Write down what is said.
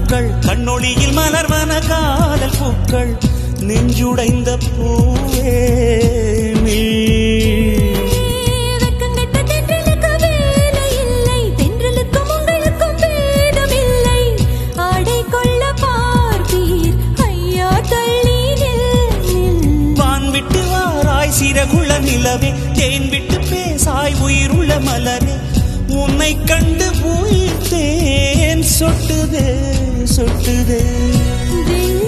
பூக்கள் கண்ணொளியில் மலர்வன காதல் பூக்கள் நெஞ்சுடைந்த பூவே நீ வெட்கங்கெட்ட தென்றலுக்கு வேலை இல்லை தென்றலுக்கும் உங்களுக்கும் பேதமில்லை ஆடை கொள்ள பார்த்தீர் ஐயா தள்ளி நில் வான் விட்டு வாராய் சிறகுள்ள நிலவே தேன் விட்டு பேசாய் உயிருள்ள மலரே உன்னை கண்டு உயிர் தேன் சொட்டுதே சொட்டுதே வெள்ளி